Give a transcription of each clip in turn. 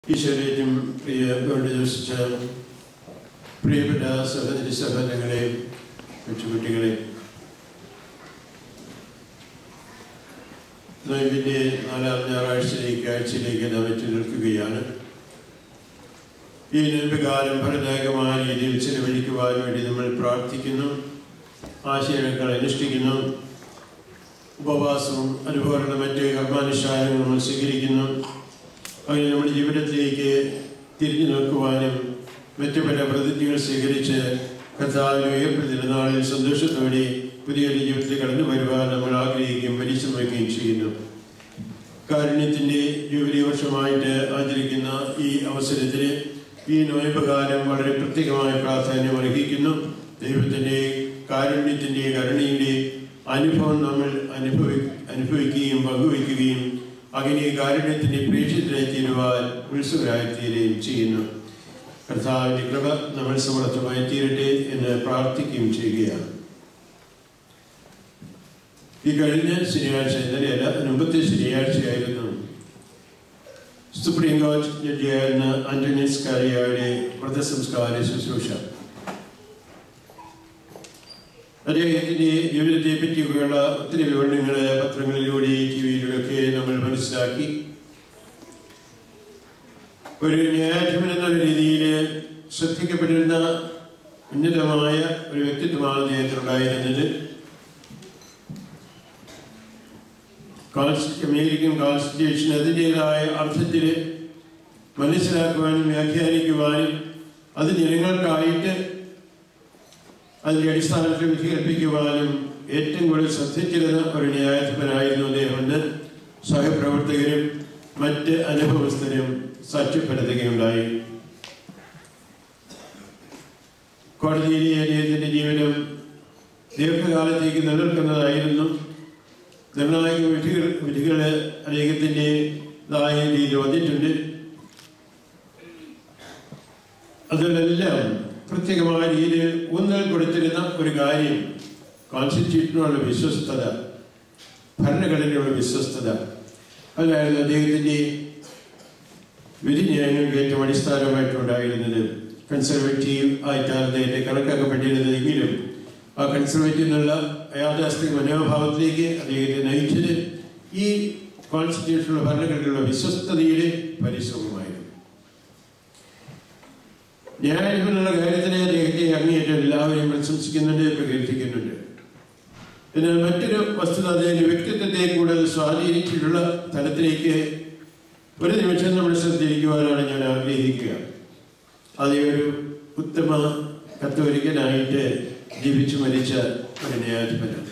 ഈശ്വരേറ്റും പ്രിയ വേണ്ടി ദർശിച്ച പ്രിയപ്പെട്ട സഹോദരി സഹോദരങ്ങളെ കൊച്ചുകുട്ടികളെ നോയമ്പിൻ്റെ നാലാം ഞായറാഴ്ചയിലേക്ക് ആഴ്ചയിലേക്ക് നാം എത്തി നിൽക്കുകയാണ് ഈ നോയമ്പുകാലം ഫലദായകമായ രീതിയിൽ ചെലവഴിക്കുവാൻ വേണ്ടി നമ്മൾ പ്രാർത്ഥിക്കുന്നു ആശയങ്ങൾ അനുഷ്ഠിക്കുന്നു ഉപവാസവും അതുപോലുള്ള മറ്റ് കർമാനുഷ്ഠാനങ്ങൾ നമ്മൾ സ്വീകരിക്കുന്നു അങ്ങനെ നമ്മുടെ ജീവിതത്തിലേക്ക് തിരിഞ്ഞു നോക്കുവാനും മറ്റു പല പ്രതിജ്ഞകൾ സ്വീകരിച്ച് കർത്താവിന് ഉയർപ്പെടുന്ന നാളിൽ സന്തോഷത്തോടെ പുതിയൊരു ജീവിതത്തിൽ കടന്നു വരുവാൻ നമ്മൾ ആഗ്രഹിക്കുകയും പരിശ്രമിക്കുകയും ചെയ്യുന്നു കാരുണ്യത്തിൻ്റെ ജൂബിലി വർഷമായിട്ട് ആചരിക്കുന്ന ഈ അവസരത്തിൽ ഈ നോയമ്പ് കാലം വളരെ പ്രത്യേകമായ പ്രാധാന്യം അർഹിക്കുന്നു ദൈവത്തിൻ്റെ കാരുണ്യത്തിൻ്റെ കരുണയുടെ അനുഭവം നമ്മൾ അനുഭവി അനുഭവിക്കുകയും പങ്കുവയ്ക്കുകയും അങ്ങനെ കാരുണ്യത്തിന്റെ പ്രേക്ഷിതരായി തീരുവാൻ ഉത്സുകരായി തീരുകയും ചെയ്യുന്നു കർത്താവിന്റെ കൃപ നമ്മൾ സമർത്ഥമായി തീരട്ടെ എന്ന് പ്രാർത്ഥിക്കുകയും ചെയ്യുകയാണ് ഈ കഴിഞ്ഞ ശനിയാഴ്ച ഇന്നലെയല്ല മുമ്പത്തെ ശനിയാഴ്ചയായിരുന്നു സുപ്രീം കോടതി ജഡ്ജിയായിരുന്ന ആന്റണീസ് കാരിയയുടെ വ്രതസംസ്കാര ശുശ്രൂഷ അദ്ദേഹത്തിന്റെ ജീവിതത്തെ പറ്റിയൊക്കെയുള്ള ഒത്തിരി വിവരണങ്ങൾ പത്രങ്ങളിലൂടെ ടി വിയിലൂടെയൊക്കെ നമ്മൾ മനസ്സിലാക്കി ഒരു ന്യായാധിപൻ എന്നുള്ള രീതിയിൽ ശ്രദ്ധിക്കപ്പെട്ടിരുന്ന ഉന്നതമായ ഒരു വ്യക്തിത്വമാണ് അദ്ദേഹത്തിനുണ്ടായിരുന്നത് അമേരിക്കൻ കോൺസ്റ്റിറ്റ്യൂഷൻ അതിൻ്റെതായ അർത്ഥത്തിൽ മനസ്സിലാക്കുവാനും വ്യാഖ്യാനിക്കുവാനും അത് ജനങ്ങൾക്കായിട്ട് അതിന്റെ അടിസ്ഥാനത്തിൽ വിധി കൽപ്പിക്കുവാനും ഏറ്റവും കൂടുതൽ ശ്രദ്ധിച്ചിരുന്ന ഒരു ന്യായാധിപനായിരുന്നു അദ്ദേഹമെന്ന് സഹപ്രവർത്തകരും മറ്റ് അനുഭവസ്ഥരും സാക്ഷ്യപ്പെടുത്തുകയുണ്ടായി കോടതിയിലെ അദ്ദേഹത്തിന്റെ ജീവിതം ദീർഘകാലത്തേക്ക് നിലനിൽക്കുന്നതായിരുന്നു നിർണായക വിധികൾ വിധികൾ അദ്ദേഹത്തിൻ്റെതായ രീതിയിൽ വന്നിട്ടുണ്ട് അതിലെല്ലാം പ്രത്യേകമായ രീതിയിൽ ഊന്നൽ കൊടുത്തിരുന്ന ഒരു കാര്യം കോൺസ്റ്റിറ്റ്യൂഷനുള്ള വിശ്വസ്തത ഭരണഘടനയുള്ള വിശ്വസ്തത അതായിരുന്നു അദ്ദേഹത്തിൻ്റെ വിധിന്യായങ്ങൾക്ക് ഏറ്റവും അടിസ്ഥാനമായിട്ടുണ്ടായിരുന്നത് കൺസർവേറ്റീവ് ആയിട്ടാണ് അദ്ദേഹത്തെ കണക്കാക്കപ്പെട്ടിരുന്നതെങ്കിലും ആ കൺസർവേറ്റീവ് എന്നുള്ള യാഥാസ്ഥിക മനോഭാവത്തിലേക്ക് അദ്ദേഹത്തെ നയിച്ചത് ഈ കോൺസ്റ്റിറ്റ്യൂഷനുള്ള ഭരണഘടനയുള്ള വിശ്വസ്തതയുടെ പരിശ്രമമായിരുന്നു ന്യായാധിപനുള്ള കാര്യത്തിനെ അദ്ദേഹത്തെ അങ്ങേയറ്റം എല്ലാവരെയും പ്രശംസിക്കുന്നുണ്ട് പ്രകീർത്തിക്കുന്നുണ്ട് എന്നാൽ മറ്റൊരു വസ്തുത അദ്ദേഹത്തിന്റെ വ്യക്തിത്വത്തെ കൂടുതൽ സ്വാധീനിച്ചിട്ടുള്ള തലത്തിലേക്ക് ഒരു നിമിഷം നമ്മൾ ശ്രദ്ധിക്കുവാനാണ് ഞാൻ ആഗ്രഹിക്കുക അതേ ഒരു ഉത്തമ കത്തോലിക്കനായിട്ട് ജീവിച്ചു മരിച്ച ഒരു ന്യായാധിപനാണ്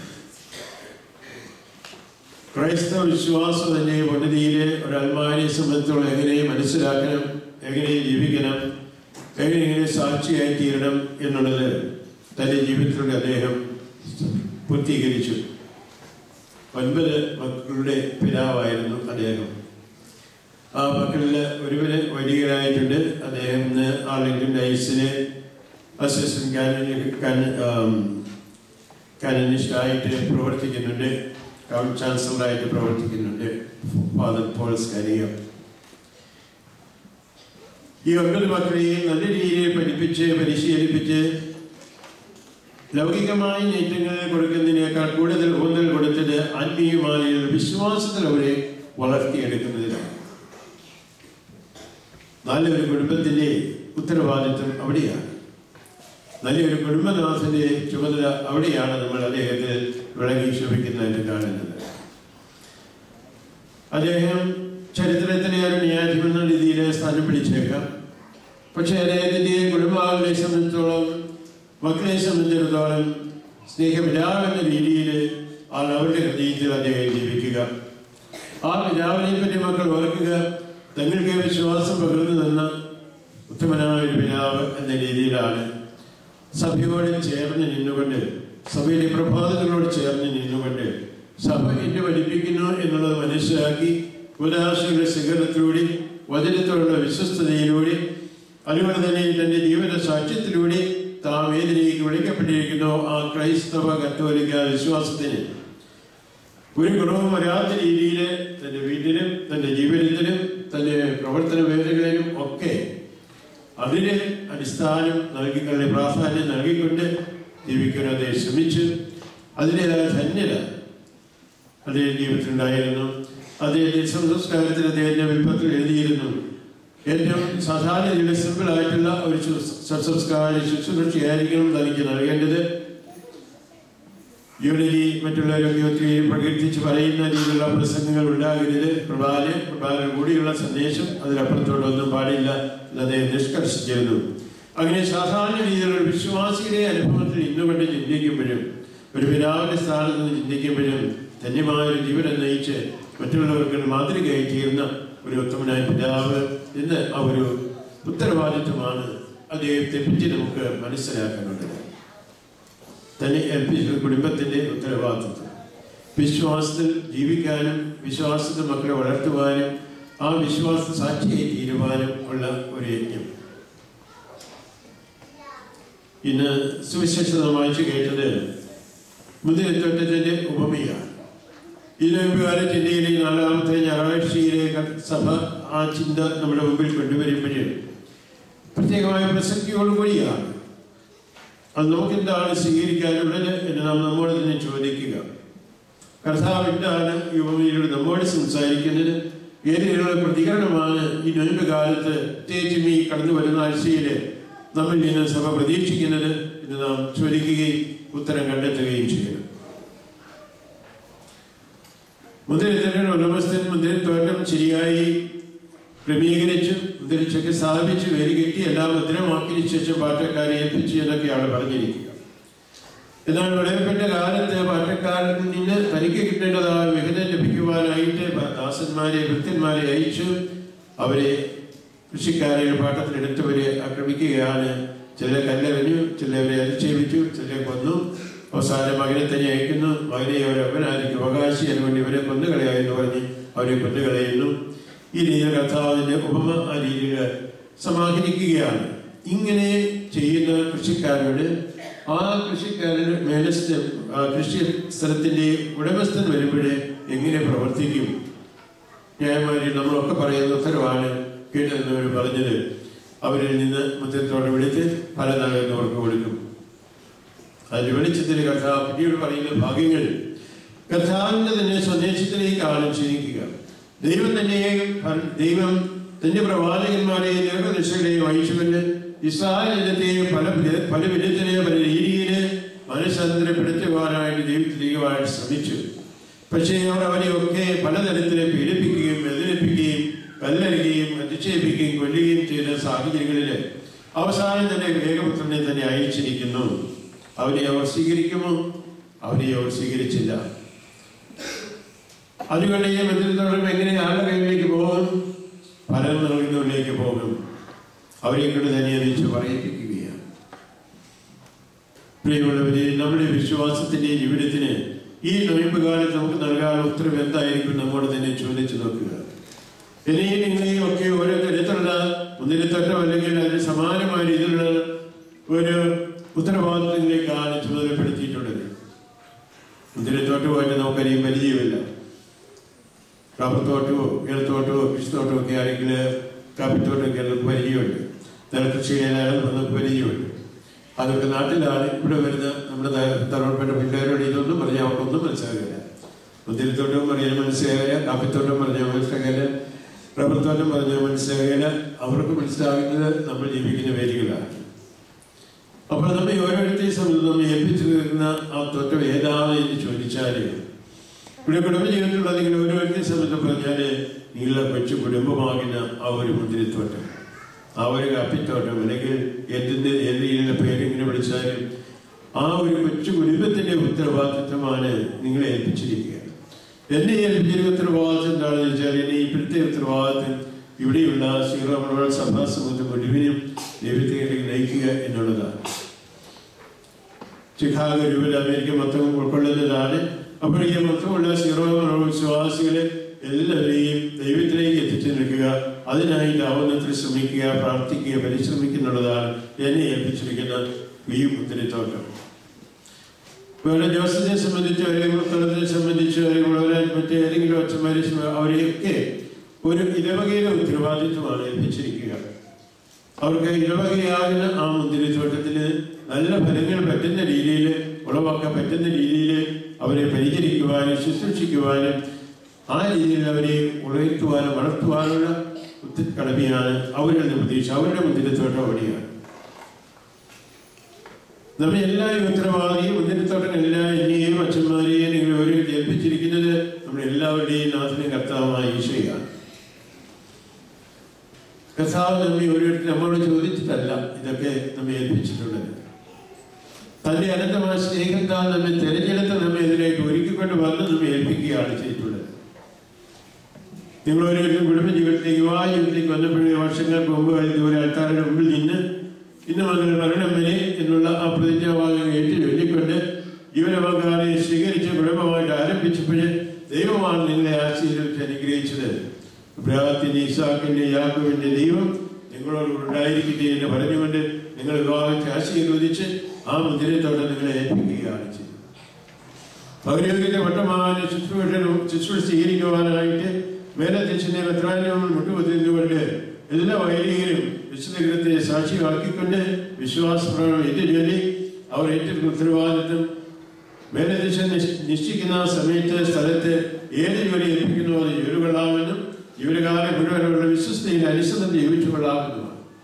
ക്രൈസ്തവ വിശ്വാസം തന്നെ ഉന്നതിയിലെ ഒരു അൽമാരെ സംബന്ധിച്ചോളം എങ്ങനെ മനസ്സിലാക്കണം എങ്ങനെ ജീവിക്കണം എങ്ങനെ എങ്ങനെ സാക്ഷിയായി തീരണം എന്നുള്ളത് തൻ്റെ ജീവിതത്തിലൂടെ അദ്ദേഹം പൂർത്തീകരിച്ചു ഒൻപത് മക്കളുടെ പിതാവായിരുന്നു അദ്ദേഹം ആ മക്കളിൽ ഒരുവന് വൈദികരായിട്ടുണ്ട് അദ്ദേഹം ഇന്ന് ആർലിംഗ്ടൺ ഡൈസിലെ അസിസ്റ്റന്റ് കാനനിസ്റ്റായിട്ട് പ്രവർത്തിക്കുന്നുണ്ട് ചാൻസലറായിട്ട് പ്രവർത്തിക്കുന്നുണ്ട് ഫാദർ പോൾസ് കരിയം ഈ ഒൻപത് മക്കളെയും നല്ല രീതിയിൽ പഠിപ്പിച്ച് പരിശീലിപ്പിച്ച് ലൗകികമായ നേറ്റങ്ങൾ കൊടുക്കുന്നതിനേക്കാൾ കൂടുതൽ ഊന്നൽ കൊടുത്തത് ആത്മീയമായ വിശ്വാസത്തിൽ അവരെ വളർത്തിയെടുക്കുന്നതിനാണ് നല്ലൊരു കുടുംബത്തിന്റെ ഉത്തരവാദിത്വം അവിടെയാണ് നല്ലൊരു കുടുംബനാഥന്റെ ചുമതല അവിടെയാണ് നമ്മൾ അദ്ദേഹത്തെ വിളങ്ങി ശോഭിക്കുന്നതായിട്ട് കാണുന്നത് അദ്ദേഹം ചരിത്രത്തിലെ ഒരു ന്യായാധിപൻ എന്ന രീതിയിൽ സ്ഥാനം പിടിച്ചേക്കാം പക്ഷെ അദ്ദേഹത്തിന്റെ കുടുംബാംഗങ്ങളെ സംബന്ധിച്ചോളം മക്കളെ സംബന്ധിച്ചിടത്തോളം സ്നേഹപിതാവെന്ന രീതിയിൽ ആ അവരുടെ ഹൃദയത്തിൽ അദ്ദേഹം ജീവിക്കുക ആ പിതാവിനെ പറ്റി മക്കൾ ഓർക്കുക തങ്ങൾക്ക് വിശ്വാസം പകർന്നു തന്ന ഉത്തമനായ ഒരു പിതാവ് എന്ന രീതിയിലാണ് സഭയോട് ചേർന്ന് നിന്നുകൊണ്ട് സഭയിലെ പ്രഭാതങ്ങളോട് ചേർന്ന് നിന്നുകൊണ്ട് സഭ എന്നെ പഠിപ്പിക്കുന്നു എന്നുള്ളത് മനസ്സിലാക്കി ഉദാശയുടെ സ്വീകരണത്തിലൂടെ വചനത്തോടുള്ള വിശ്വസ്തതയിലൂടെ അതുപോലെ തന്നെ തന്റെ ജീവിത സാക്ഷ്യത്തിലൂടെ താം ഏതിലേക്ക് വിളിക്കപ്പെട്ടിരിക്കുന്നു ആ ക്രൈസ്തവ കത്തോലിക്ക വിശ്വാസത്തിന് ഒരു ഗുണവും വരാത്ത രീതിയിൽ തന്റെ വീട്ടിലും തന്റെ ജീവിതത്തിലും തന്റെ പ്രവർത്തന വേദികളിലും ഒക്കെ അതിന് അടിസ്ഥാനം നൽകിക്കൊണ്ട് പ്രാധാന്യം നൽകിക്കൊണ്ട് ജീവിക്കാൻ അദ്ദേഹം ശ്രമിച്ചു അതിൻ്റെതായ ധന്യത അദ്ദേഹം ജീവിതത്തിലുണ്ടായിരുന്നു അദ്ദേഹത്തിന്റെ സംസ്കാരത്തിൽ അദ്ദേഹത്തിന്റെ വിൽപ്പത്തിൽ എഴുതിയിരുന്നു ഏറ്റവും സാധാരണ രീതിയിൽ സിമ്പിൾ ആയിട്ടുള്ള ഒരു സംസ്കാര ശുശ്രൂഷയായിരിക്കണം തനിക്ക് നൽകേണ്ടത് യൂണിറ്റി മറ്റുള്ളവരൊക്കെ ഒത്തിരി പ്രകീർത്തിച്ച് പറയുന്ന രീതിയിലുള്ള പ്രസംഗങ്ങൾ ഉണ്ടാകരുത് പ്രഭാന് പ്രഭാന കൂടിയുള്ള സന്ദേശം അതിലപ്പുറത്തോട്ടൊന്നും പാടില്ല എന്ന് അദ്ദേഹം നിഷ്കർഷിച്ചിരുന്നു അങ്ങനെ സാധാരണ രീതിയിലുള്ള വിശ്വാസിയുടെ അനുഭവത്തിൽ ഇന്നുകൊണ്ട് ചിന്തിക്കുമ്പോഴും ഒരു പിതാവിന്റെ സ്ഥാനത്ത് നിന്ന് ചിന്തിക്കുമ്പോഴും ധന്യമായ ഒരു ജീവനം നയിച്ച് മറ്റുള്ളവർക്ക് മാതൃകയായി തീർന്ന ഒരു ഉത്തമനായ പിതാവ് എന്ന് ആ ഒരു ഉത്തരവാദിത്വമാണ് അദ്ദേഹത്തെ പറ്റി നമുക്ക് മനസ്സിലാക്കാനുള്ളത് തന്നെ ഏൽപ്പിച്ച കുടുംബത്തിന്റെ ഉത്തരവാദിത്വം വിശ്വാസത്തിൽ ജീവിക്കാനും വിശ്വാസത്തിൽ മക്കളെ വളർത്തുവാനും ആ വിശ്വാസ സാക്ഷിയായി തീരുവാനും ഉള്ള ഒരു യജ്ഞം ഇന്ന് സുവിശേഷം വായിച്ചു കേട്ടത് മുതിരത്തോട്ടത്തിന്റെ ഉപമയാണ് ഇതിനുകാല ചിന്തയിലെ നാലാമത്തെ ഞായറാഴ്ചയിലെ സഭ ആ ചിന്ത നമ്മുടെ മുമ്പിൽ കൊണ്ടുവരുമ്പോഴും പ്രത്യേകമായ പ്രസക്തിയോടുകൂടിയാണ് അത് നമുക്ക് എന്താണ് സ്വീകരിക്കാനുള്ളത് എന്ന് നാം നമ്മോട് തന്നെ ചോദിക്കുക കർത്താവ് എന്താണ് ഈ ഭൂമിയിലൂടെ നമ്മോട് സംസാരിക്കുന്നത് ഏത് രീതിയിലുള്ള പ്രതികരണമാണ് ഈ നൊയമ്പ് കാലത്ത് പ്രത്യേകിച്ചും ഈ കടന്നു വരുന്ന ആഴ്ചയിൽ നമ്മിൽ നിന്ന് സഭ പ്രതീക്ഷിക്കുന്നത് എന്ന് നാം ചോദിക്കുകയും ഉത്തരം കണ്ടെത്തുകയും ചെയ്യണം മുദ്രത്തിന്റെ ഉടമസ്ഥൻ മുദ്രത്തോട്ടം ശരിയായി ക്രമീകരിച്ചു മുദ്രിച്ചൊക്കെ സ്ഥാപിച്ച് വേലി കെട്ടി എല്ലാം ഭദ്രമാക്കിയ ശേഷം പാട്ടക്കാരെ ഏൽപ്പിച്ചു എന്നൊക്കെയാണ് പറഞ്ഞിരിക്കുക എന്നാൽ വിളയപ്പെട്ട കാലത്ത് പാട്ടക്കാരിൽ നിന്ന് തനിക്ക് കിട്ടേണ്ടതായ വിഹിതം ലഭിക്കുവാനായിട്ട് ദാസന്മാരെ ഭൃത്യന്മാരെ അയച്ചു അവരെ കൃഷിക്കാരെ പാട്ടത്തിലെടുത്തവരെ ആക്രമിക്കുകയാണ് ചില കല്ലെറിഞ്ഞു ചിലവരെ അരിച്ചേവിച്ചു ചിലരെ കൊന്നു അവസാനം മകനെ തന്നെ അയക്കുന്നു മകനെ അവർ അവനായിരിക്കും അവകാശി അതിനുവേണ്ടി ഇവരെ കൊന്നുകളയായെന്ന് പറഞ്ഞ് അവരെ കൊന്നുകളയുന്നു ഈ രീതിയിൽ കർത്താവിന്റെ ഉപമ ആ രീതിയിൽ സമാഹരിക്കുകയാണ് ഇങ്ങനെ ചെയ്യുന്ന കൃഷിക്കാരോട് ആ കൃഷിക്കാരന് മേലസ്ഥ കൃഷി സ്ഥലത്തിന്റെ ഉടമസ്ഥൻ വരുമ്പോഴേ എങ്ങനെ പ്രവർത്തിക്കും ന്യായമാരി നമ്മളൊക്കെ പറയുന്ന ഉത്തരവാണ് കേട്ടെന്നവർ പറഞ്ഞത് അവരിൽ നിന്ന് മുത്തത്തോടെ വിളിച്ച് പല നാളുകൾക്ക് കൊടുക്കും അതിന്റെ വെളിച്ചത്തിന് കർത്താവ് പിന്നീട് പറയുന്ന ഭാഗ്യങ്ങൾ കർത്താവിന്റെ തന്നെ സന്ദേശത്തിലേക്കാണ് ക്ഷണിക്കുക ദൈവം തന്നെയും ദൈവം തന്റെ പ്രവാചകന്മാരെ ദീർഘദശകളെയും അയച്ചുകൊണ്ട് ഇസ്രായേലത്തെ പല പല വിധത്തിലെ പല രീതിയിൽ മനസ്സാന്തരപ്പെടുത്തുവാനായിട്ട് ദൈവത്തിലേക്കുവാനായിട്ട് ശ്രമിച്ചു പക്ഷേ അവർ അവരെയൊക്കെ പലതരത്തിൽ പീഡിപ്പിക്കുകയും വേദനിപ്പിക്കുകയും കല്ലെറിയുകയും അധിക്ഷേപിക്കുകയും കൊല്ലുകയും ചെയ്ത സാഹചര്യങ്ങളിൽ അവസാനം തന്നെ വേഗപുത്രനെ തന്നെ അയച്ചിരിക്കുന്നു അവരെ അവർ സ്വീകരിക്കുമോ അവരെ അവർ സ്വീകരിച്ചില്ല അതുകൊണ്ട് ഈ ബന്ധത്തോടും എങ്ങനെ ആരുടെ കയ്യിലേക്ക് പോകും ഫലം നൽകുന്നവരിലേക്ക് പോകും അവരെ കൊണ്ട് തന്നെ അറിയിച്ച് പറയിപ്പിക്കുകയാണ് പ്രിയമുള്ളവരെ നമ്മുടെ വിശ്വാസത്തിന്റെ ജീവിതത്തിന് ഈ നൊയമ്പ് കാലത്ത് നമുക്ക് നൽകാനുള്ള ഉത്തരവ് എന്തായിരിക്കും നമ്മോട് തന്നെ ചോദിച്ചു നോക്കുക ഇനിയും നിങ്ങളെയും ഒക്കെ ഓരോ തരത്തിലുള്ള മുന്തിരിത്തട്ടം അല്ലെങ്കിൽ അതിന് സമാനമായ രീതിയിലുള്ള ഒരു ഉത്തരവാദിത്തങ്ങളിലേക്കാണ് ചുമതലപ്പെടുത്തിയിട്ടുള്ളത് മുന്തിരിത്തോട്ടവുമായിട്ട് നമുക്കറിയാൻ പരിചയമില്ല റബ്ബർ തോട്ടമോ ഏലത്തോട്ടമോ കൃഷിത്തോട്ടമോ ഒക്കെ ആണെങ്കിൽ കാപ്പിത്തോട്ടമൊക്കെ നമുക്ക് പരിചയമുണ്ട് നെൽകൃഷി ചെയ്യാനായാലും നമുക്ക് പരിചയമുണ്ട് അതൊക്കെ നാട്ടിലാണ് ഇവിടെ വരുന്ന നമ്മുടെ തറവപ്പെട്ട പിള്ളേരോട് ഇതൊന്നും പറഞ്ഞാൽ അവർക്കൊന്നും മനസ്സിലാകില്ല മുന്തിരിത്തോട്ടം പറഞ്ഞാൽ മനസ്സിലാകില്ല കാപ്പിത്തോട്ടം പറഞ്ഞാൽ മനസ്സിലാകില്ല റബ്ബർ തോട്ടം പറഞ്ഞാൽ മനസ്സിലാകില്ല അവർക്ക് മനസ്സിലാകുന്നത് നമ്മൾ ജീവിക്കുന്ന വേദികളാണ് അപ്പോൾ നമ്മൾ ഓരോരുത്തരെയും സംബന്ധിച്ച് നമ്മൾ ഏൽപ്പിച്ചു തീർക്കുന്ന ആ തോറ്റം ഏതാണ് എന്ന് ചോദിച്ചാൽ ഇവിടെ കുടുംബജീവിതത്തിലുള്ള നിങ്ങൾ ഓരോരുത്തരെ സംബന്ധിച്ച് പറഞ്ഞാൽ നിങ്ങളുടെ കൊച്ചു കുടുംബമാകുന്ന ആ ഒരു മുന്തിരിത്തോട്ടം ആ ഒരു കാപ്പിത്തോട്ടം അല്ലെങ്കിൽ എന്തിന്റെ ഏത് രീതിയിലുള്ള പേരെങ്ങനെ വിളിച്ചാലും ആ ഒരു കൊച്ചു കുടുംബത്തിന്റെ ഉത്തരവാദിത്വമാണ് നിങ്ങളെ ഏൽപ്പിച്ചിരിക്കുക എന്നെ ഏൽപ്പിച്ചിരിക്കുന്ന ഉത്തരവാദിത്വം എന്താണെന്ന് വെച്ചാൽ എന്നെ ഇപ്പോഴത്തെ ഉത്തരവാദിത്വം ഇവിടെയുള്ള ശ്രീറാമണ സഭാ സമൂഹത്തെ മുഴുവനും ദൈവത്തെ നയിക്കുക എന്നുള്ളതാണ് ചിക്കാഗോ രൂപയിൽ അമേരിക്ക മൊത്തം ഉൾക്കൊള്ളുന്നതാണ് അപ്പോൾ ഈ മൊത്തമുള്ള സീറോ വിശ്വാസികളെ എല്ലാവരെയും ദൈവത്തിലേക്ക് എത്തിച്ചു നിൽക്കുക അതിനായിട്ട് ആവുന്നത്ര ശ്രമിക്കുക പ്രാർത്ഥിക്കുക പരിശ്രമിക്കുന്നുള്ളതാണ് എന്നെ ഏൽപ്പിച്ചിരിക്കുന്ന ഈ മുദ്രത്തോട്ടം വേറെ ജോസഫിനെ സംബന്ധിച്ച് അല്ലെങ്കിൽ സ്ഥലത്തെ സംബന്ധിച്ച് അല്ലെങ്കിൽ വളരെ മറ്റേതെങ്കിലും അച്ഛന്മാരെ അവരെയൊക്കെ ഒരു ഇടവകയുടെ ഉത്തരവാദിത്വമാണ് ഏൽപ്പിച്ചിരിക്കുക അവർക്ക് ഇടവകയാകുന്ന ആ മുന്തിരിത്തോട്ടത്തിൽ നല്ല ഫലങ്ങൾ പറ്റുന്ന രീതിയിൽ ഉളവാക്കാൻ പറ്റുന്ന രീതിയിൽ അവരെ പരിചരിക്കുവാനും ശുശ്രൂഷിക്കുവാനും ആ രീതിയിൽ അവരെ ഉളർത്തുവാനും വളർത്തുവാനുള്ള ഉത്ത- കടമയാണ് അവരുടെ പ്രതീക്ഷ അവരുടെ മുന്തിരിത്തോട്ടം അവിടെയാണ് നമ്മെ എല്ലാ ഈ ഉത്തരവാദിയും മുന്തിരിത്തോട്ടം എല്ലാ എന്നെയും അച്ഛന്മാരെയും നിങ്ങൾ ഓരോ ഏൽപ്പിച്ചിരിക്കുന്നത് നമ്മുടെ എല്ലാവരുടെയും നാഥനും കർത്താവുമായ ഈശോയാണ് കർത്താവ് നമ്മെ ഓരോരുത്തർ നമ്മളോട് ചോദിച്ചിട്ടല്ല ഇതൊക്കെ നമ്മെ ഏൽപ്പിച്ചിട്ടുള്ളത് തന്റെ അനന്തമായ സ്നേഹത്താൽ നമ്മെ തിരഞ്ഞെടുത്ത് നമ്മെ ഇതിലേക്ക് ഒരുക്കിക്കൊണ്ട് വന്ന് നമ്മെ ഏൽപ്പിക്കുകയാണ് ചെയ്തിട്ടുള്ളത് നിങ്ങൾ ഓരോരുത്തരും കുടുംബ ജീവിതത്തിലേക്ക് വിവാഹ ജീവിതത്തിലേക്ക് വന്നപ്പോഴേ വർഷങ്ങൾക്ക് മുമ്പ് ഇതുപോലെ ആൾക്കാരുടെ മുമ്പിൽ നിന്ന് ഇന്ന് മുതൽ മരണം വരെ എന്നുള്ള ആ പ്രതിജ്ഞാവാദം ഏറ്റു ചൊല്ലിക്കൊണ്ട് ജീവനപങ്കാളെ സ്വീകരിച്ച് കുടുംബമായിട്ട് ആരംഭിച്ചപ്പോൾ ദൈവമാണ് നിങ്ങളെ ആശീർവദിച്ച് അനുഗ്രഹിച്ചത് ഇബ്രാഹത്തിന്റെ ഇസാഖിന്റെ യാക്കോവിന്റെ ദൈവം നിങ്ങളോട് ഉണ്ടായിരിക്കട്ടെ എന്ന് പറഞ്ഞുകൊണ്ട് നിങ്ങൾ വിവാഹത്തെ ആശീർവദിച്ച് ആ മുദ്രത്തോടെ നിങ്ങളെ ഏൽപ്പിക്കുകയാണ് ചെയ്തത് പൗരോഹിക വട്ടമാന ശുശ്രൂഷനും ശുശ്രൂഷ സ്വീകരിക്കുവാനായിട്ട് മേലധ്യക്ഷനെ മെത്രാനും മുട്ടുപതിന്നുകൊണ്ട് എല്ലാ വൈദികരും വിശുദ്ധഗ്രഹത്തെ സാക്ഷിയാക്കിക്കൊണ്ട് വിശ്വാസപ്രകടനം ഏറ്റുചൊല്ലി അവർ ഏറ്റെടുക്കുന്ന ഉത്തരവാദിത്വം മേലധ്യക്ഷൻ നിശ്- നിശ്ചയിക്കുന്ന സമയത്ത് സ്ഥലത്ത് ഏത് ജോലി ഏൽപ്പിക്കുന്നു അത് ജോലി കൊള്ളാമെന്നും ജീവനകാലം മുഴുവനുള്ള വിശ്വസ്തയിൽ അനുസരണം ജീവിച്ചു കൊള്ളാമെന്നുമാണ്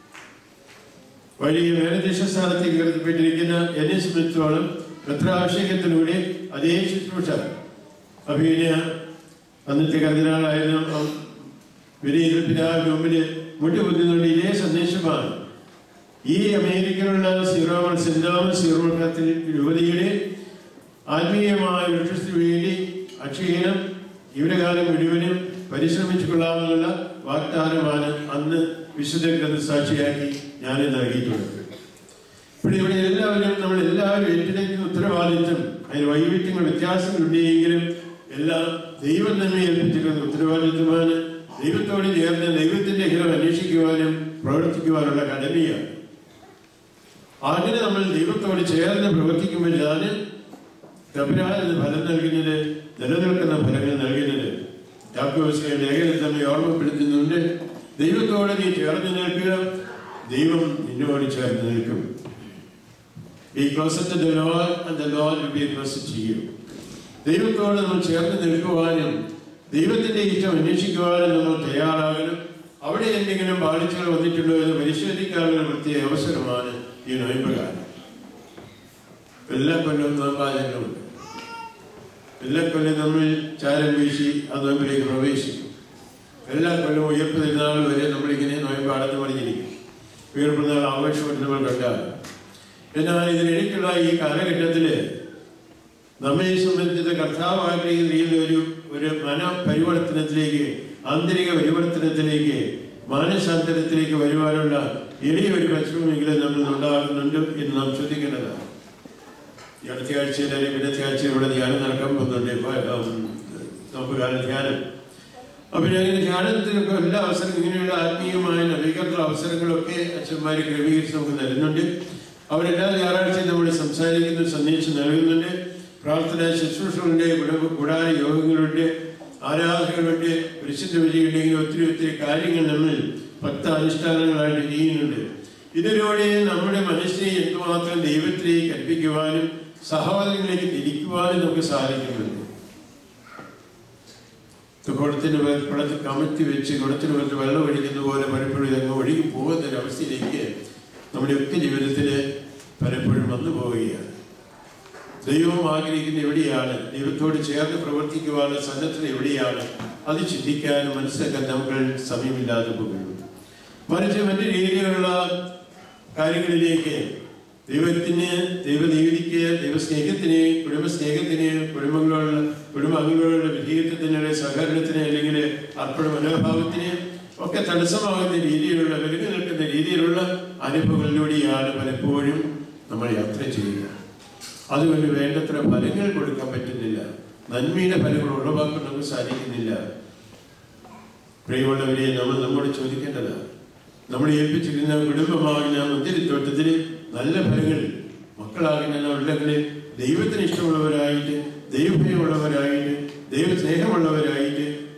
വലിയ മേലദേശ സ്ഥാനത്തേക്ക് കരുതപ്പെട്ടിരിക്കുന്ന എന്നെ സംബന്ധിച്ചോളം പത്രാഭിഷേകത്തിലൂടെ അതേ ശുശ്രൂഷ അഭിനയ അന്നത്തെ കർദിനാളായിരുന്ന വിനീത പിതാവിന് മുമ്പിൽ മുട്ടുകുത്തുന്നുണ്ട് ഇതേ സന്ദേശമാണ് ഈ അമേരിക്കയിലുള്ള സീറോമൺ സെന്റാമൻ സീറോമത്തിൽ യുവതിയുടെ ആത്മീയമായ ലക്ഷ്യത്തിന് വേണ്ടി അക്ഷീണം ഇവരുടെ കാലം മുഴുവനും പരിശ്രമിച്ചു കൊള്ളാമെന്നുള്ള വാഗ്ദാനമാണ് അന്ന് വിശുദ്ധ ഗ്രന്ഥ സാക്ഷിയാക്കി ഞാൻ നൽകിയിട്ടുള്ളത് ഇവിടെ ഇവിടെ എല്ലാവരും നമ്മൾ എല്ലാവരും ഏറ്റെടുക്കുന്ന ഉത്തരവാദിത്വം അതിന് വൈവിധ്യങ്ങൾ വ്യത്യാസങ്ങളുണ്ടെങ്കിലും എല്ലാം ദൈവം തന്നെ ഏൽപ്പിച്ചിരിക്കുന്ന ഉത്തരവാദിത്വമാണ് ദൈവത്തോട് ചേർന്ന് ദൈവത്തിന്റെ ഹിതം അന്വേഷിക്കുവാനും പ്രവർത്തിക്കുവാനുള്ള കടമയാണ് അങ്ങനെ നമ്മൾ ദൈവത്തോട് ചേർന്ന് പ്രവർത്തിക്കുമ്പോഴാണ് തമ്പുരാൻ എന്ന് ഫലം നൽകുന്നത് നിലനിൽക്കുന്ന ഫലങ്ങൾ നൽകുന്നത് യാക്കോബിന്റെ ലേഖനം തന്നെ ഓർമ്മപ്പെടുത്തുന്നുണ്ട് ദൈവത്തോട് നീ ചേർന്ന് നിൽക്കുക ദൈവം നിന്നോട് ചേർന്ന് നിൽക്കും ഈ closest the Lord and the Lord will be closest to you ദൈവത്തോട് നമ്മൾ ചേർന്ന് നിൽക്കുവാനും ദൈവത്തിന്റെ ഇഷ്ടം അന്വേഷിക്കുവാനും നമ്മൾ തയ്യാറാകണം അവിടെ എന്തെങ്കിലും പാളിച്ചകൾ വന്നിട്ടുണ്ടോ എന്ന് പരിശോധിക്കാനുള്ള ഒരു പ്രത്യേക അവസരമാണ് ഈ നോയമ്പുകാലം എല്ലാ കൊല്ലവും നോമ്പാചരണമുണ്ട് എല്ലാ കൊല്ലം നമ്മൾ ചാരം വീശി ആ നോയമ്പിലേക്ക് പ്രവേശിക്കും എല്ലാ കൊല്ലവും ഉയർപ്പ് തിരുനാൾ വരെ നമ്മളിങ്ങനെ നോയമ്പാടെന്ന് പറഞ്ഞിരിക്കും ഉയർപ്പ് നാൾ ആഘോഷമായിട്ട് നമ്മൾ കണ്ടാകും എന്നാൽ ഇതിനിടയ്ക്കുള്ള ഈ കാലഘട്ടത്തില് നമ്മെ സംബന്ധിച്ച കർത്താവ് ആഗ്രഹിക്കുന്ന ഒരു ഒരു മനപരിവർത്തനത്തിലേക്ക് ആന്തരിക പരിവർത്തനത്തിലേക്ക് മാനസാന്തരത്തിലേക്ക് വരുവാനുള്ള എളിയ ഒരു പരിശ്രമമെങ്കിലും നമ്മൾ ഉണ്ടാകുന്നുണ്ട് എന്ന് നാം ശ്രദ്ധിക്കേണ്ടതാണ് ഈ അടുത്ത ആഴ്ചയിൽ അല്ലെങ്കിൽ പിന്നത്തെ ആഴ്ചയിൽ ഇവിടെ ധ്യാനം നടക്കാൻ പോകുന്നുണ്ട് ഇപ്പൊ, ഉം, നമുക്ക് കാലം ധ്യാനം അപ്പൊ അങ്ങനെ ധ്യാനത്തിനൊക്കെ എല്ലാ അവസരം ഇങ്ങനെയുള്ള ആത്മീയമായ നവീകരണ അവസരങ്ങളൊക്കെ അച്ഛന്മാര് ക്രമീകരിച്ച് നമുക്ക് തരുന്നുണ്ട് അവരെല്ലാ ഞായറാഴ്ചയും നമ്മൾ സംസാരിക്കുന്ന സന്ദേശം നൽകുന്നുണ്ട് പ്രാർത്ഥന ശുശ്രൂഷകളുണ്ട് കുടുംബ കൂടാര യോഗങ്ങളുണ്ട് ആരാധനകളുണ്ട് പരിശുദ്ധ വിജയുണ്ട് ഇങ്ങനെ ഒത്തിരി ഒത്തിരി കാര്യങ്ങൾ നമ്മൾ ഭക്ത അനുഷ്ഠാനങ്ങളായിട്ട് ചെയ്യുന്നുണ്ട് ഇതിലൂടെ നമ്മുടെ മനസ്സിനെ എന്തുമാത്രം ദൈവത്തിലേക്ക് കൽപ്പിക്കുവാനും സഹോദരങ്ങളിലേക്ക് തിരിക്കുവാനും നമുക്ക് സാധിക്കുന്നുണ്ട് കുളത്തിന് കുളത്ത് കമത്തി വെച്ച് കുളത്തിന് വെച്ച് വെള്ളം ഒഴിക്കുന്ന പോലെ പലപ്പോഴും ഇതങ്ങ് ഒഴുകി പോകുന്ന ഒരു അവസ്ഥയിലേക്ക് നമ്മുടെ ഒക്കെ ജീവിതത്തിൽ പലപ്പോഴും വന്നു പോവുകയാണ് ദൈവം ആഗ്രഹിക്കുന്ന എവിടെയാണ് ദൈവത്തോട് ചേർന്ന് പ്രവർത്തിക്കുവാനുള്ള സന്നദ്ധത എവിടെയാണ് അത് ചിന്തിക്കാൻ മനസ്സിലാക്കാൻ നമുക്ക് സമയമില്ലാതെ പോകുന്നു മറിച്ച് മറ്റു രീതിയിലുള്ള കാര്യങ്ങളിലേക്ക് ദൈവത്തിന് ദൈവനീതിക്ക് ദൈവസ്നേഹത്തിന് കുടുംബസ്നേഹത്തിന് കുടുംബങ്ങളുള്ള കുടുംബാംഗങ്ങളുടെ വിധേയത്വത്തിന് സഹകരണത്തിന് അല്ലെങ്കിൽ അർപ്പണ മനോഭാവത്തിന് ഒക്കെ തടസ്സമാകുന്ന രീതിയിലുള്ള വിലങ്ങി നിൽക്കുന്ന രീതിയിലുള്ള അനുഭവങ്ങളിലൂടെയാണ് പലപ്പോഴും നമ്മൾ യാത്ര ചെയ്യുക അതുകൊണ്ട് വേണ്ടത്ര ഫലങ്ങൾ കൊടുക്കാൻ പറ്റുന്നില്ല നന്മയുടെ ഫലങ്ങൾ ഉളവാക്കാൻ നമുക്ക് സാധിക്കുന്നില്ല പ്രിയമുള്ളവരെ നമ്മൾ നമ്മോട് ചോദിക്കേണ്ടതാണ് നമ്മൾ ഏൽപ്പിച്ചിരുന്ന കുടുംബമാകുന്ന മുന്തിരിത്തോട്ടത്തിൽ നല്ല ഫലങ്ങൾ മക്കളാകുന്ന ഉണ്ടെങ്കിൽ ദൈവത്തിന് ഇഷ്ടമുള്ളവരായിട്ട് ദൈവഭയമുള്ളവരായിട്ട് ദൈവ സ്നേഹമുള്ളവരായിട്ട് ദൈവ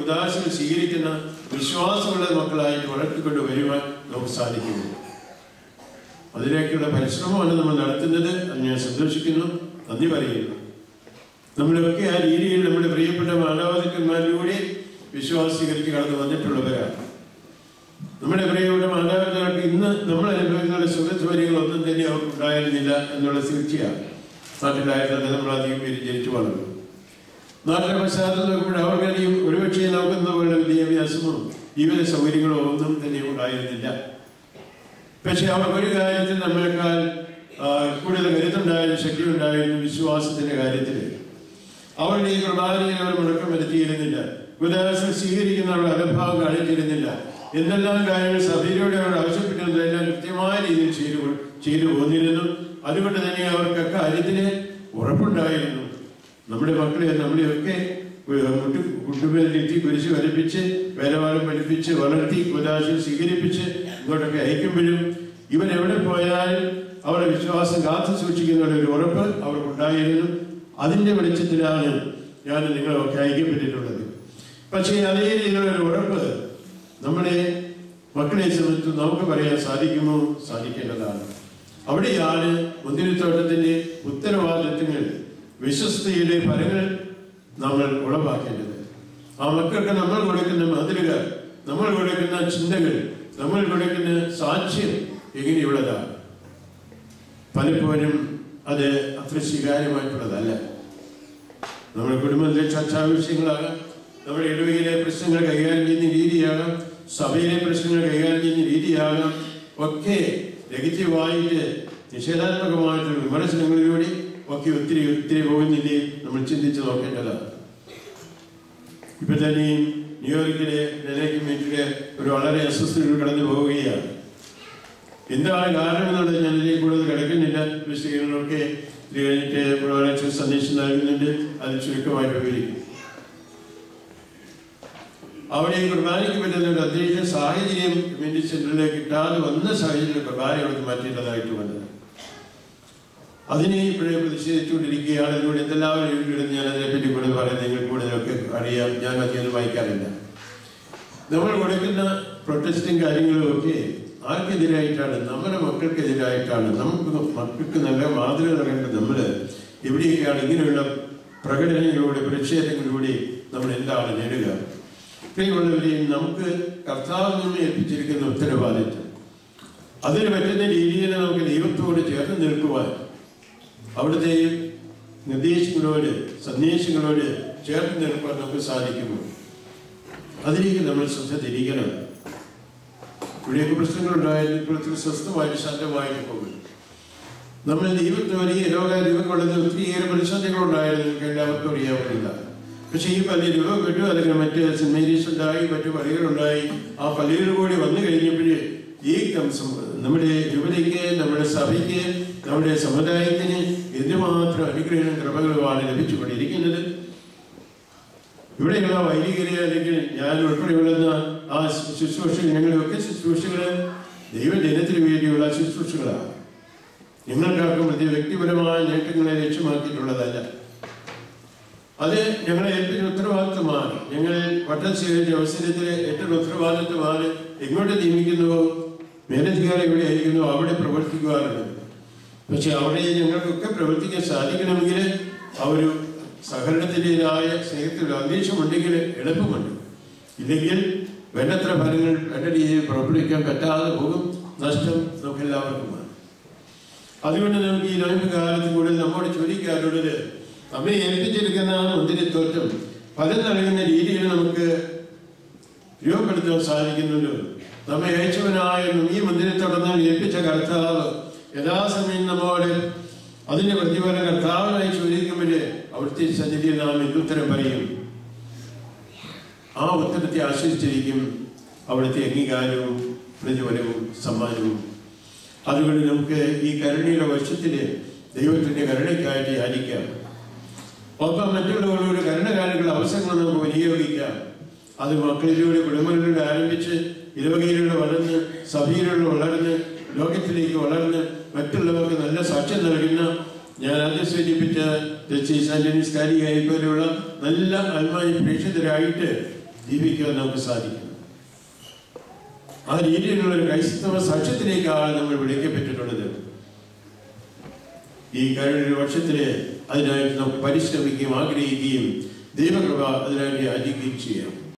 ഉദാശകൾ സ്വീകരിക്കുന്ന വിശ്വാസമുള്ള മക്കളായിട്ട് വളർത്തിക്കൊണ്ട് വരുവാൻ നമുക്ക് സാധിക്കുന്നു അതിലേക്കുള്ള പരിശ്രമമാണ് നമ്മൾ നടത്തുന്നത് അത് ഞാൻ സന്തോഷിക്കുന്നു നന്ദി പറയുന്നു നമ്മളൊക്കെ ആ രീതിയിൽ നമ്മുടെ പ്രിയപ്പെട്ട മാതാപിതാക്കന്മാരിലൂടെ വിശ്വാസീകരിച്ച് കടന്നു വന്നിട്ടുള്ളവരാണ് നമ്മുടെ പ്രിയപ്പെട്ട മാതാപിതാക്കൾക്ക് ഇന്ന് നമ്മൾ അനുഭവിക്കുന്ന സുഖസ്വര്യങ്ങളൊന്നും തന്നെ അവർക്ക് ഉണ്ടായിരുന്നില്ല എന്നുള്ള തീർച്ചയാണ് നാട്ടിലായിരുന്നത് നമ്മൾ അധികം പേര് ജനിച്ചു വളർന്നു നാട്ടിലെ പശ്ചാത്തലം നോക്കുമ്പോൾ അവർക്കധികം ഒരുപക്ഷെ നമുക്കെന്ന പോലെ വിദ്യാഭ്യാസമോ ജീവിത സൗകര്യങ്ങളോ ഒന്നും തന്നെ ഉണ്ടായിരുന്നില്ല പക്ഷെ അവർക്ക് ഒരു കാര്യത്തിൽ നമ്മളെക്കാൾ ആ, കൂടുതൽ കരുത്തുണ്ടായിരുന്നു ശക്തി ഉണ്ടായിരുന്നു വിശ്വാസത്തിന്റെ കാര്യത്തിൽ അവരുടെ ഈ പ്രധാനിയെ അവർ മുടക്കം വരുത്തിയിരുന്നില്ല ഉദാഹരണം സ്വീകരിക്കുന്ന അവർ അലഭാവം കാണിച്ചിരുന്നില്ല എന്തെല്ലാം കാര്യങ്ങൾ സഭയിലൂടെ അവർ ആവശ്യപ്പെട്ടിരുന്നതെല്ലാം കൃത്യമായ രീതിയിൽ ചെയ്തു കൊ- ചെയ്തു പോന്നിരുന്നു അതുകൊണ്ട് തന്നെ അവർക്ക് അക്കാര്യത്തിന് ഉറപ്പുണ്ടായിരുന്നു നമ്മുടെ മക്കളെ നമ്മളെയൊക്കെ മുട്ടു കുട്ടുമേലിരുത്തി കുരിശ് വരപ്പിച്ച് വേലവാളം പഠിപ്പിച്ച് വളർത്തി ഉദാശം സ്വീകരിപ്പിച്ച് ഇങ്ങോട്ടൊക്കെ അയക്കുമ്പോഴും ഇവൻ എവിടെ പോയാലും അവരുടെ വിശ്വാസം കാത്തു സൂക്ഷിക്കുന്ന ഒരു ഉറപ്പ് അവർക്കുണ്ടായിരുന്നു അതിന്റെ വെളിച്ചത്തിലാണ് ഞാൻ നിങ്ങളൊക്കെ ഐക്യപ്പെട്ടിട്ടുള്ളത് പക്ഷേ അതേ രീതിയിലുള്ള ഒരു ഉറപ്പ് നമ്മുടെ മക്കളെ സംബന്ധിച്ച് നമുക്ക് പറയാൻ സാധിക്കുമോ സാധിക്കേണ്ടതാണ് അവിടെയാണ് മുന്തിരിത്തോട്ടത്തിന്റെ ഉത്തരവാദിത്വങ്ങൾ വിശ്വസ്തയുടെ ഫലങ്ങൾ നമ്മൾ ഉളവാക്കേണ്ടത് ആ മക്കൾക്ക് നമ്മൾ കൊടുക്കുന്ന മാതൃക നമ്മൾ കൊടുക്കുന്ന ചിന്തകൾ നമ്മൾ കൊടുക്കുന്ന സാക്ഷ്യം എങ്ങനെയുള്ളതാണ് പലപ്പോഴും അത് അത്ര സ്വീകാര്യമായിട്ടുള്ളതല്ല നമ്മുടെ കുടുംബത്തിലെ ചർച്ചാ വിഷയങ്ങളാകാം നമ്മുടെ ഇടവകയിലെ പ്രശ്നങ്ങൾ കൈകാര്യം ചെയ്യുന്ന രീതിയാകാം സഭയിലെ പ്രശ്നങ്ങൾ കൈകാര്യം ചെയ്യുന്ന രീതിയാകാം ഒക്കെ നെഗറ്റീവായിട്ട് നിഷേധാത്മകമായിട്ടുള്ള വിമർശനങ്ങളിലൂടെ ഒക്കെ ഒത്തിരി ഒത്തിരി പോകുന്നില്ലേ നമ്മൾ ചിന്തിച്ച് നോക്കേണ്ടതാണ് ഇപ്പൊ തന്നെ ന്യൂയോർക്കിലെ ഡെലേ മീറ്റില് ഒരു വളരെ അസ്വസ്ഥതകൾ കടന്നു പോവുകയാണ് എന്താണ് കാരണം എന്നുള്ളത് ഞാൻ ഇതിലേക്ക് കൂടുതൽ കിടക്കുന്നില്ല വിശദീകരണമൊക്കെ ഇത് കഴിഞ്ഞിട്ട് പ്രധാന സന്ദേശം നൽകുന്നുണ്ട് അത് ചുരുക്കമായി വിവരിക്കും അവിടെ ഈ കുർബാനയ്ക്ക് പറ്റുന്ന ഒരു അന്തരീക്ഷ സാഹചര്യം കമ്മ്യൂണിറ്റി സെന്ററിലേക്ക് കിട്ടാതെ വന്ന സാഹചര്യം കുർബാന അവിടെ മാറ്റേണ്ടതായിട്ട് വന്നത് അതിനെ ഇപ്പോഴേ പ്രതിഷേധിച്ചുകൊണ്ടിരിക്കുകയാണ് അതിലൂടെ എന്തെല്ലാവരും എഴുതിയിടുന്നു ഞാൻ അതിനെപ്പറ്റി കൂടുതൽ പറയാൻ നിങ്ങൾ കൂടുതലൊക്കെ അറിയാം ഞാൻ അധികം വായിക്കാറില്ല നമ്മൾ കൊടുക്കുന്ന പ്രൊട്ടസ്റ്റും കാര്യങ്ങളും ഒക്കെ ആർക്കെതിരായിട്ടാണ് നമ്മുടെ മക്കൾക്കെതിരായിട്ടാണ് നമുക്ക് മക്കൾക്ക് നല്ല മാതൃക നൽകേണ്ടത് നമ്മൾ എവിടെയൊക്കെയാണ് ഇങ്ങനെയുള്ള പ്രകടനങ്ങളിലൂടെ പ്രതിഷേധങ്ങളിലൂടെ നമ്മൾ എന്താണ് നേടുക പ്രിയമുള്ളവരെയും നമുക്ക് കർത്താവിൽ നിന്ന് ഏൽപ്പിച്ചിരിക്കുന്ന ഉത്തരവാദിത്വം അതിന് പറ്റുന്ന രീതിയിൽ നമുക്ക് ദൈവത്തോട് ചേർന്ന് നിൽക്കുവാൻ അവിടുത്തെ നിർദ്ദേശങ്ങളോട് സന്ദേശങ്ങളോട് ചേർന്ന് നിൽക്കുവാൻ നമുക്ക് സാധിക്കുമോ അതിലേക്ക് നമ്മൾ ശ്രദ്ധ തിരിക്കണം ഇവിടെയൊക്കെ പ്രശ്നങ്ങളുണ്ടായാലും ഇപ്പോഴത്തെ സ്വസ്ഥമായിട്ട് ശാന്തമായിട്ട് പോകും നമ്മൾ ദൈവത്തിന് വലിയ രോഗ രൂപങ്ങളുള്ള ഒത്തിരിയേറെ പ്രതിസന്ധികളുണ്ടായിരുന്നു നിങ്ങൾക്ക് എല്ലാവർക്കും അറിയാവുന്നില്ല പക്ഷേ ഈ പള്ളി രൂപം കിട്ടും അല്ലെങ്കിൽ മറ്റ് സെന്റ് മേരീസ് ഉണ്ടായി മറ്റു പള്ളികളുണ്ടായി ആ പള്ളികൾ കൂടി വന്നു കഴിഞ്ഞപ്പോഴേ ഈ കംസം നമ്മുടെ യുവതയ്ക്ക് നമ്മുടെ സഭയ്ക്ക് നമ്മുടെ സമുദായത്തിന് എന്തുമാത്രം അനുഗ്രഹവും കൃപകളുമാണ് ലഭിച്ചുകൊണ്ടിരിക്കുന്നത് ഇവിടെയുള്ള വൈദികരെ അല്ലെങ്കിൽ ഞാൻ ഉൾപ്പെടെയുള്ള ആ ശുശ്രൂഷകൾ ഞങ്ങളൊക്കെ ശുശ്രൂഷകള് ദൈവജനത്തിന് വേണ്ടിയുള്ള ശുശ്രൂഷകളാണ് ഞങ്ങൾക്കാർക്കും വലിയ വ്യക്തിപരമായ നേട്ടങ്ങളെ ലക്ഷ്യമാക്കിയിട്ടുള്ളതല്ല അത് ഞങ്ങളെ ഏൽപ്പിച്ച ഉത്തരവാദിത്വമാണ് ഞങ്ങൾ വട്ടം സ്വീകരിച്ച അവസരത്തിൽ ഏറ്റവും ഉത്തരവാദിത്വമാണ് എങ്ങോട്ട് നിയമിക്കുന്നുവോ മേലധികാരി എവിടെ ആയിരിക്കുന്നു അവിടെ പ്രവർത്തിക്കുവാറുള്ളത് പക്ഷെ അവിടെ ഞങ്ങൾക്കൊക്കെ പ്രവർത്തിക്കാൻ സാധിക്കണമെങ്കിൽ ആ ഒരു സഹകരണത്തിൻ്റെതായ സ്നേഹത്തിലുള്ള അന്തരീക്ഷമുണ്ടെങ്കിൽ എളുപ്പമുണ്ട് ഇല്ലെങ്കിൽ വേണ്ടത്ര ഫലങ്ങൾ വേണ്ട രീതിയിൽ പുറപ്പെടുവിക്കാൻ പറ്റാതെ പോകും നഷ്ടം നമുക്ക് എല്ലാവർക്കുമാണ് അതുകൊണ്ട് നമുക്ക് ഈ നോയമ്പ് കാലത്ത് കൂടെ നമ്മോട് ചോദിക്കാറുള്ളത് നമ്മെ ഏൽപ്പിച്ചിരിക്കുന്ന മുന്തിരിത്തോറ്റം ഫലം നൽകുന്ന രീതിയിൽ നമുക്ക് രൂപപ്പെടുത്താൻ സാധിക്കുന്നുണ്ട് നമ്മെ അയച്ചവനായ ഈ മുന്തിരിത്തോട്ടം ഏൽപ്പിച്ച കർത്താവ് യഥാസമയം നമ്മോട് അതിന്റെ പ്രതിഫലം കർത്താവിനായി ചോദിക്കുമ്പോൾ അവിടുത്തെ സന്നിധിയിൽ നാം എന്തുത്തരം പറയും ആ ഉത്തരത്തെ ആശ്രയിച്ചിരിക്കും അവിടുത്തെ അംഗീകാരവും പ്രതിഫലവും സമ്മാനവും അതുകൊണ്ട് നമുക്ക് ഈ കരുണയുടെ വർഷത്തില് ദൈവത്തിന്റെ കരുണയ്ക്കായിട്ട് യാചിക്കാം ഒപ്പം മറ്റുള്ളവരോട് കരുണ കാണിക്കുന്ന അവസരങ്ങൾ നമുക്ക് വിനിയോഗിക്കാം അത് മക്കളിലൂടെ കുടുംബങ്ങളിലൂടെ ആരംഭിച്ച് ഇടവകയിലൂടെ വളർന്ന് സഭയിലൂടെ വളർന്ന് ലോകത്തിലേക്ക് വളർന്ന് മറ്റുള്ളവർക്ക് നല്ല സാക്ഷ്യം നൽകുന്ന ഞാൻ ആദ്യം സൂചിപ്പിച്ച ജസ്റ്റിസ് ആന്റണീസ് കാരിയായി പോലെയുള്ള നല്ല ആത്മായി പ്രേക്ഷിതരായിട്ട് ജീവിക്കുവാൻ നമുക്ക് സാധിക്കും ആ രീതിയിലുള്ള ഒരു ക്രൈസ്തവ സാക്ഷ്യത്തിലേക്കാണ് നമ്മൾ വിളിക്കപ്പെട്ടിട്ടുള്ളത് ഈ കഴിഞ്ഞ വർഷത്തില് അതിനായിട്ട് നമുക്ക് പരിശ്രമിക്കുകയും ആഗ്രഹിക്കുകയും ദൈവകൃപ അതിനായിട്ട് യാചിക്കുകയും ചെയ്യാം